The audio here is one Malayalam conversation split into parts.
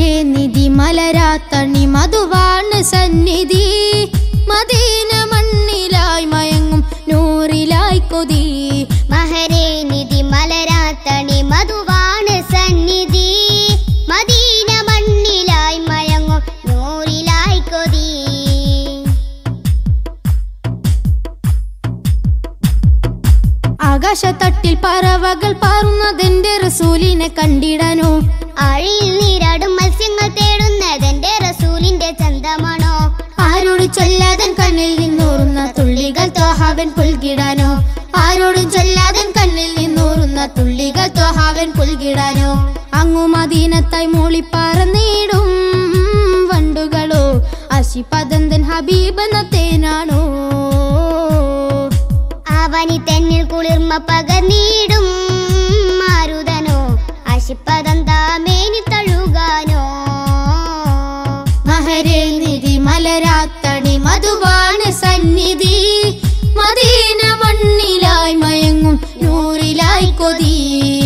മഹരേ നിധി മലരാത്തണി മധുവാണ് സന്നിധി മദീന മണ്ണിലായി മയങ്ങും നൂറിലായി കൊതി മഹരേ നിധി മലരാത്തണി മധുവാണ് സന്നിധി മദീന മണ്ണിലായി മയങ്ങും നൂറിലായി കൊതി ആകാശത്തട്ടിൽ പറവകൾ പാറുന്നതെന്റെ റസൂലിനെ കണ്ടിടാനോ ആഴിയിൽ നീരാടും മത്സ്യങ്ങൾ തേടുന്നതെന്റെ റസൂലിന്റെ ചന്തമാണോ ആരോട് ചൊല്ലാതൻ കണ്ണിൽ നിന്നൂറുന്ന തുള്ളികൾ തോഹാവൻ പുൽകിടാനോ ആരോടും ചൊല്ലാതൻ കണ്ണിൽ നിന്നൂറുന്ന തുള്ളികൾ തോഹാവൻ പുൽകിടാനോ അങ്ങു മദീനത്തായി മൂളിപ്പാറന്നീടും വണ്ടുകളോ അശിപദന്തൻ ഹബീബെന്ന തേനാണോ അവനി തെന്നിൽ കുളിർമ പകർന്നീടും മാരുതനോ അശിപ്പദം താമേനി തഴുകാനോ മഹരേ നിധി മലരാത്തണി മധുവാണ് സന്നിധി മദീന മണ്ണിലായി മയങ്ങും നൂറിലായി കൊതി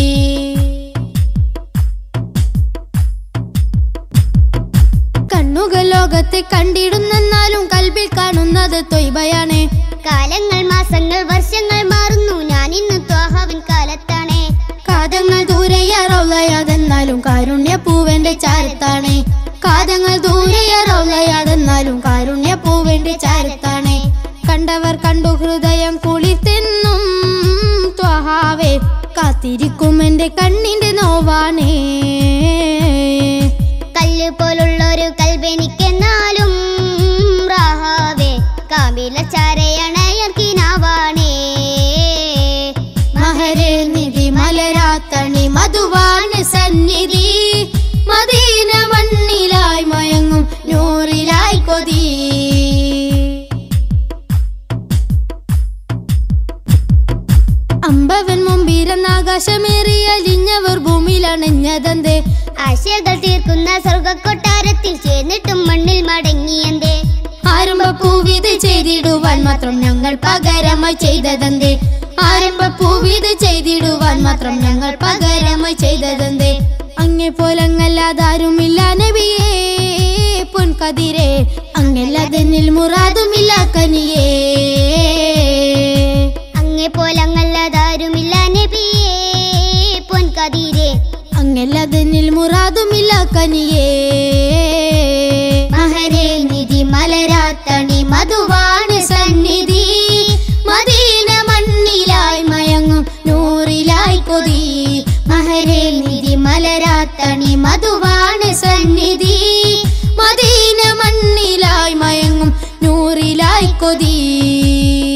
കണ്ണുകൾ ലോകത്തെ കണ്ടിടുന്നെന്നാലും കൽബിൽ കാണുന്നത് തൊയ്ബയാണ് കാലങ്ങൾ മാസങ്ങൾ വർഷങ്ങൾ മാറുന്നു ഞാൻ ഇന്ന് ത്വാഹവിൻ കാലത്താണേ കാതങ്ങൾ ദൂരെയറൗലയാതെന്നാലും കാരുണ്യ പൂവന്റെ ചാരത്താണ് കാതങ്ങൾ ദൂരെയറൗലയാതെന്നാലും കാരുണ്യ പൂവന്റെ ചാരത്താണ് കണ്ടവർ കണ്ടു ഹൃദയം കുളിർത്തെന്നും ത്വഹാവേ കാത്തിരിക്കും എന്റെ കണ്ണിന്റെ നോവാണേ കല്ല് പോലുള്ളൊരു കൽബെനിക്കെന്നാലും റാഹാവേ കാമില ചാരയണയർക്കിനാവാണേ മഹരേ നിധി മലരാത്തണി മധുവാണ് സന്നിധി മദീന മണ്ണിലായി മയങ്ങും നൂറിലായി കൊതി അമ്പവൻ മുമ്പിരന്നാകാശമേറിയ അലിഞ്ഞവർ ഭൂമിയിലണഞ്ഞതന്തേ ആശകൾ തീർക്കുന്ന സ്വർഗക്കൊട്ടാരത്തിൽ ചേർന്നിട്ടും മണ്ണിൽ മടങ്ങിയന്തേ ആരംഭപ്പൂവിത് ചെയ്തിടുവാൻ മാത്രം ഞങ്ങൾ പകരമായി ചെയ്തതന്തേ ആരംഭപ്പൂവിത് ചെയ്തിടുവാൻ മാത്രം ഞങ്ങൾ പകരമായി ചെയ്തതന്തേ അങ്ങെ പോലങ്ങല്ലാതാരുമില്ല നബിയേ പൊൻകതിരെ അങ്ങല്ലാതെന്നിൽ മുറാതുമില്ല കനിയേ അങ്ങെ പോലങ്ങല്ലതാരുമില്ല നബിയേ പൊൻകതിരെ അങ്ങല്ലാതെന്നിൽ മുറാതുമില്ല കനിയേ മഹരേ നിധി മലരാത്തണി മധുവാണ് സന്നിധി മദീന മണ്ണിലായി മയങ്ങും നൂറിലായി കൊതി മഹരേ നിധി മലരാത്തണി മധുവാണ് സന്നിധി മദീന മണ്ണിലായി മയങ്ങും നൂറിലായി കൊതി